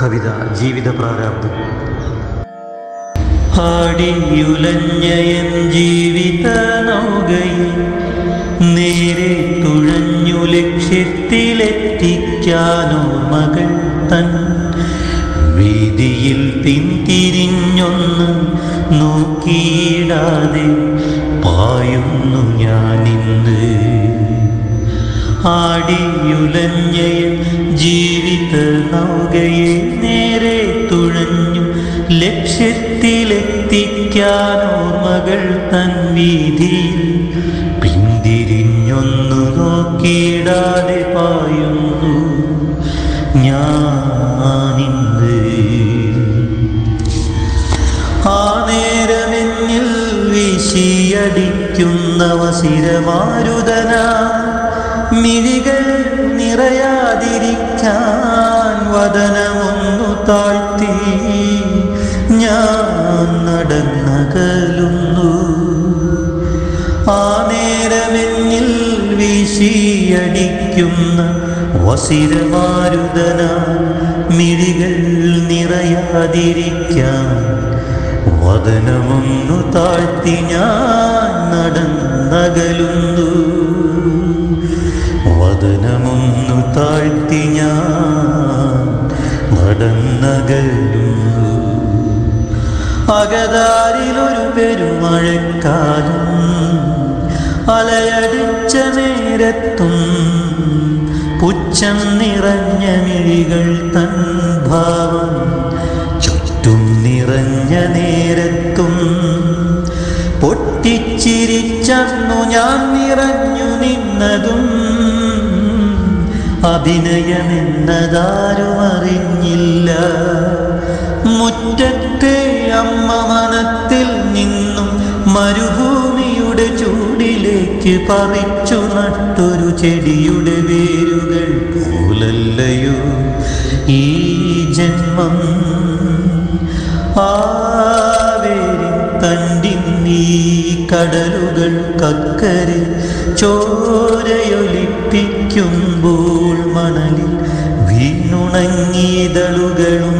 കവിത ജീവിത പ്രാരാബ്ദം ആടിയുലഞ്ഞയൻ ജീവിത നൗകയിൽ നേരെ തുഴഞ്ഞു ലക്ഷ്യത്തിലെത്തിക്കാനോർമകൾ തൻ വീതിയിൽ പിന്തിരിഞ്ഞൊന്ന് നോക്കിയിടാതെ പായുന്നു ഞാനിന്ന് ആടിയുലഞ്ഞയ ജീവിത നൗകയെ നേരെ തുഴഞ്ഞു ലക്ഷ്യത്തിലെത്തിക്കാൻ ഓർമ്മകൾ തൻ വീതിയിൽ പിന്തിരിഞ്ഞൊന്നു നോക്കിയിടാതെ പായുന്നു ഞാനിന്ന് ആ നേരമെന്നിൽ വീശിയടിക്കുന്ന വസിരമാരുതന മിഴികൾ നിറയാതിരിക്കാൻ വദനമൊന്നു താഴ്ത്തി ഞാൻ നടന്നകലുന്നു ആ നേരമെന്നിൽ വീശിയടിക്കുന്ന വസിരമാരുതന മിഴികൾ നിറയാതിരിക്കാൻ വദനമൊന്നു താഴ്ത്തി ഞാൻ നടന്നകലുന്നു വദനമൊന്നു താഴ്ത്തി ഞാൻ നടന്നകലുന്നു അകതാരിലൊരു പെരുമഴക്കാലം അലയടിച്ച നേരത്തും പുച്ഛം നിറഞ്ഞ മിഴികൾ തൻ ഭാവം ചുറ്റും നിറഞ്ഞ നേരത്തും പൊട്ടിച്ചിരിച്ചന്നു ഞാൻ നിറഞ്ഞു നിന്നതും അഭിനയമെന്നതാരും അറിഞ്ഞില്ല മുറ്റത്തെ അമ്മ മനത്തിൽ നിന്നും മരുഭൂമിയുടെ ചൂടിലേക്ക് പറിച്ചു നട്ടൊരു ചെടിയുടെ വേരുകൾ പോലല്ലയോ ഈ ജന്മം ആവേരി തണ്ടിന്നീ കടലുകൾ കക്കരെ ചോരയൊലിപ്പിക്കുമ്പോൾ മണലിൽ വീണുണങ്ങിയതളുകളും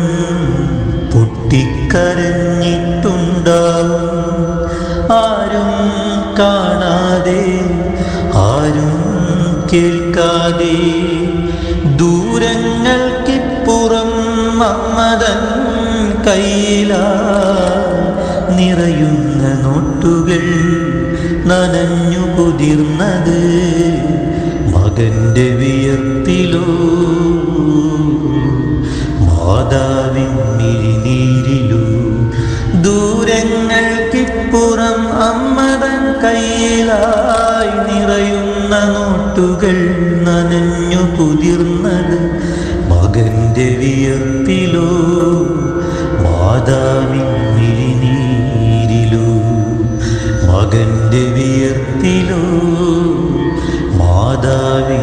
പൊട്ടിക്കരഞ്ഞിട്ടുണ്ടാവും ആരും കാണാതെ ആരും കേൾക്കാതെ ദൂരങ്ങൾക്കിപ്പുറം മമ്മതൻ കയ്യിലാ നിറയുന്ന നോട്ടുകൾ നനഞ്ഞു കുതിർന്നത് മകന്റെ വിയർപ്പിലോ മാതാവിൻ മിഴിനീരിലോ ദൂരങ്ങൾക്കിപ്പുറം അമ്മതൻ കയ്യിലായി നിറയുന്ന നോട്ടുകൾ നനഞ്ഞു കുതിർന്നത് മകന്റെ വിയർപ്പിലോ മാതാവിൻ മിഴിനീരിലോ മകന്റെ വിയർപ്പിലോ മാതാവിൻ